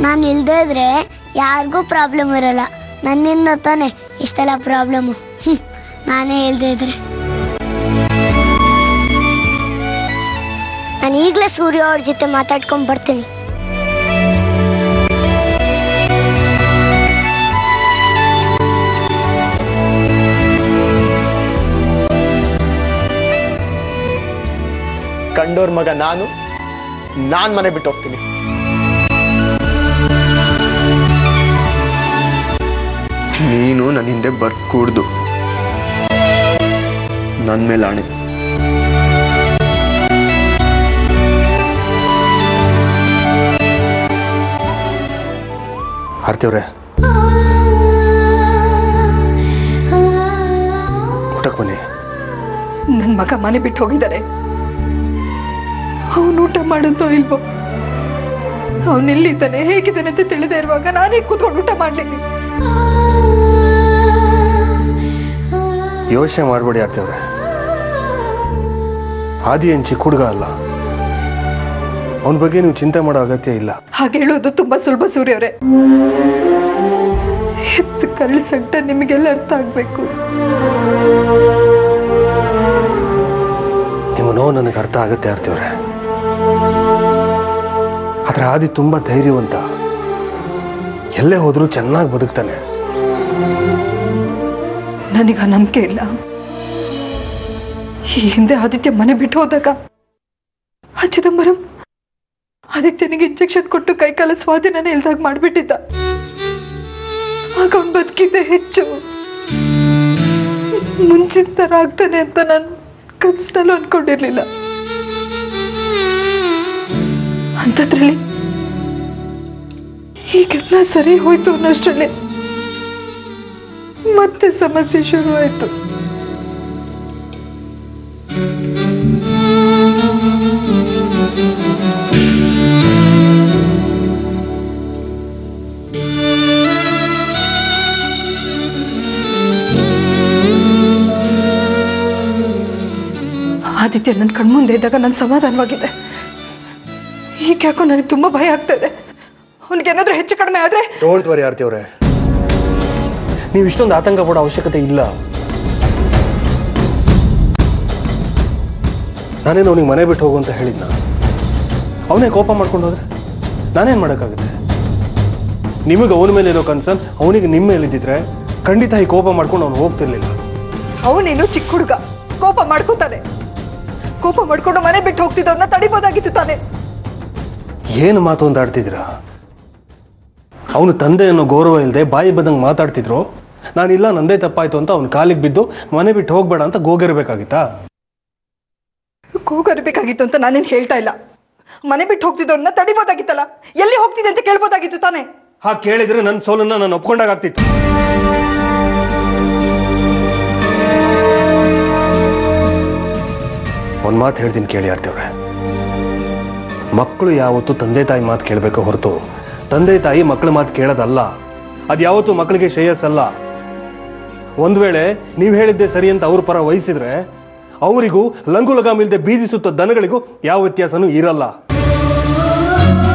ನಾನು ಇಲ್ದೇ ಇದ್ರೆ ಯಾರಿಗೂ ಪ್ರಾಬ್ಲಮ್ ಇರಲ್ಲ ನನ್ನಿಂದ ತಾನೇ ಇಷ್ಟೆಲ್ಲ ಪ್ರಾಬ್ಲಮ್ಮು ನಾನೇ ಇಲ್ದೇ ಇದ್ರೆ ನಾನು ಈಗಲೇ ಸೂರ್ಯ ಅವ್ರ ಜೊತೆ ಮಾತಾಡ್ಕೊಂಡು ಬರ್ತೀನಿ ಕಂಡೋರ್ ಮಗ ನಾನು ನಾನ್ ಮನೆ ಬಿಟ್ಟು ಹೋಗ್ತೀನಿ ನೀನು ನನ್ನ ಹಿಂದೆ ಬರ್ಕೂಡ್ದು ನನ್ನ ಮೇಲೆ ಆಣೆ ಆರ್ತಿವ್ರೆ ಊಟಕ್ಕೆ ಬನ್ನಿ ನನ್ನ ಮಗ ಮನೆ ಬಿಟ್ಟು ಹೋಗಿದ್ದಾರೆ ಅವನು ಊಟ ಮಾಡುತ್ತೋ ಇಲ್ವೋ ಅವನು ಎಲ್ಲಿದ್ದಾನೆ ಹೇಗಿದ್ದಾನೆ ಅಂತ ತಿಳಿದೇ ಇರುವಾಗ ನಾನೇ ಕೂತ್ಕೊಂಡು ಊಟ ಮಾಡ್ಲಿಕ್ಕೆ ಯೋಚನೆ ಮಾಡಬೇಡಿ ಆರ್ತಿವ್ರೆ ಆದಿ ಏನು ಚಿಕ್ಕ ಹುಡುಗ ಅಲ್ಲ ಅವನ ಬಗ್ಗೆ ನೀವು ಚಿಂತೆ ಮಾಡೋ ಅಗತ್ಯ ಇಲ್ಲ ಹಾಗೆ ಹೇಳೋದು ತುಂಬಾ ಸುಲಭ ಸೂರ್ಯವ್ರೆ ಎತ್ತು ಕರಳು ಸಂಟ ನಿಮಗೆಲ್ಲ ಅರ್ಥ ಆಗ್ಬೇಕು ನಿಮ್ಮ ನೋವು ನನಗೆ ಅರ್ಥ ಆಗುತ್ತೆ ಆರ್ತಿವ್ರೆ ಆದ್ರೆ ಆದಿ ತುಂಬಾ ಧೈರ್ಯವಂತ ಎಲ್ಲೇ ಹೋದ್ರೂ ಚೆನ್ನಾಗಿ ಬದುಕ್ತಾನೆ ನನಗೆ ಆ ನಂಬಿಕೆ ಇಲ್ಲ ಈ ಹಿಂದೆ ಆದಿತ್ಯ ಮನೆ ಬಿಟ್ಟು ಹೋದಾಗ ಆ ಚಿದಂಬರಂ ಆದಿತ್ಯನಿಗೆ ಇಂಜೆಕ್ಷನ್ ಕೊಟ್ಟು ಕೈಕಾಲ ಸ್ವಾಧೀನನೇ ಇಲ್ದಾಗ ಮಾಡಿಬಿಟ್ಟಿದ್ದ ಆಗ ಅವ್ನು ಬದುಕಿದ್ದೆ ಹೆಚ್ಚು ಮುಂಚಿನ ಥರ ಆಗ್ತಾನೆ ಅಂತ ನಾನು ಕನಸಿನಲ್ಲೂ ಅನ್ಕೊಂಡಿರ್ಲಿಲ್ಲ ಅಂಥದ್ರಲ್ಲಿ ಈಗೆಲ್ಲ ಸರಿ ಹೋಯ್ತು ಅನ್ನೋಷ್ಟರಲ್ಲಿ ಮತ್ತೆ ಸಮಸ್ಯೆ ಶುರುವಾಯಿತು ಆದಿತ್ಯ ನನ್ನ ಕಣ್ಮುಂದೆ ಇದ್ದಾಗ ನಾನು ಸಮಾಧಾನವಾಗಿದೆ ಈಗ ಯಾಕೋ ನನಗೆ ತುಂಬ ಭಯ ಆಗ್ತಾ ಇದೆ ಅವನಿಗೇನಾದ್ರೂ ಹೆಚ್ಚು ಕಡಿಮೆ ಆದರೆ ಡೋಂಟ್ ವರಿ ಆರ್ತಿವ್ರೆ ನೀವು ಇಷ್ಟೊಂದು ಆತಂಕ ಪಡೋ ಅವಶ್ಯಕತೆ ಇಲ್ಲ ನಾನೇನು ಅವನಿಗೆ ಮನೆ ಬಿಟ್ಟು ಹೋಗು ಅಂತ ಹೇಳಿದ್ನ ಅವನೇ ಕೋಪ ಮಾಡ್ಕೊಂಡು ಹೋದ್ರೆ ನಾನೇನು ಮಾಡೋಕ್ಕಾಗುತ್ತೆ ನಿಮಗೆ ಅವನ ಮೇಲೆ ಇರೋ ಕನ್ಸರ್ನ್ ಅವನಿಗೆ ನಿಮ್ಮ ಮೇಲೆ ಇದ್ದಿದ್ರೆ ಖಂಡಿತ ಈ ಕೋಪ ಮಾಡ್ಕೊಂಡು ಅವ್ನು ಹೋಗ್ತಿರ್ಲಿಲ್ಲ ಅವನೇನು ಚಿಕ್ಕ ಹುಡುಗ ಕೋಪ ಮಾಡ್ಕೋತಾನೆ ಕೋಪ ಮಾಡ್ಕೊಂಡು ಮನೆ ಬಿಟ್ಟು ಹೋಗ್ತಿದ್ದವ್ರನ್ನ ತಡಿಬೋದಾಗಿತ್ತು ತಾನೆ ಏನು ಮಾತು ಅಂತ ಆಡ್ತಿದ್ದೀರಾ ಅವನು ತಂದೆ ಅನ್ನೋ ಗೌರವ ಇಲ್ಲದೆ ಬಾಯಿ ಬಂದಂಗೆ ಮಾತಾಡ್ತಿದ್ರು ನಾನಿಲ್ಲ ನಂದೇ ತಪ್ಪಾಯ್ತು ಅಂತ ಅವ್ನ ಕಾಲಿಗೆ ಬಿದ್ದು ಮನೆ ಬಿಟ್ಟು ಹೋಗ್ಬೇಡ ಅಂತ ಗೋಗಿರ್ಬೇಕಾಗಿತ್ತಾ ಕೂಗರಿಬೇಕಾಗಿತ್ತು ಅಂತ ನಾನೇನು ಹೇಳ್ತಾ ಇಲ್ಲ ಮನೆ ಬಿಟ್ಟು ಹೋಗ್ತಿದ್ದವ್ರನ್ನ ತಡಿಬೋದಾಗಿತ್ತಲ್ಲ ಎಲ್ಲಿ ಹೋಗ್ತಿದೆ ಅಂತ ಕೇಳ್ಬೋದಾಗಿತ್ತು ತಾನೆ ಹಾ ಕೇಳಿದ್ರೆ ನನ್ನ ಸೋಲನ್ನ ನಾನು ಒಪ್ಕೊಂಡಾಗ್ತಿತ್ತು ಒಂದು ಮಾತು ಹೇಳ್ತೀನಿ ಕೇಳಿ ಆರ್ತಿವ್ರೆ ಮಕ್ಕಳು ಯಾವತ್ತೂ ತಂದೆ ತಾಯಿ ಮಾತು ಕೇಳಬೇಕು ಹೊರತು ತಂದೆ ತಾಯಿ ಮಕ್ಕಳ ಮಾತು ಕೇಳೋದಲ್ಲ ಅದು ಯಾವತ್ತೂ ಮಕ್ಕಳಿಗೆ ಶ್ರೇಯಸ್ಸಲ್ಲ ಒಂದು ವೇಳೆ ನೀವು ಹೇಳಿದ್ದೆ ಸರಿ ಅಂತ ಅವ್ರ ಪರ ವಹಿಸಿದ್ರೆ ಅವರಿಗೂ ಲಂಗು ಲಗಾಮಿಲ್ದೆ ಬೀದಿ ಸುತ್ತ ದನಗಳಿಗೂ ಯಾವ ವ್ಯತ್ಯಾಸನೂ ಇರಲ್ಲ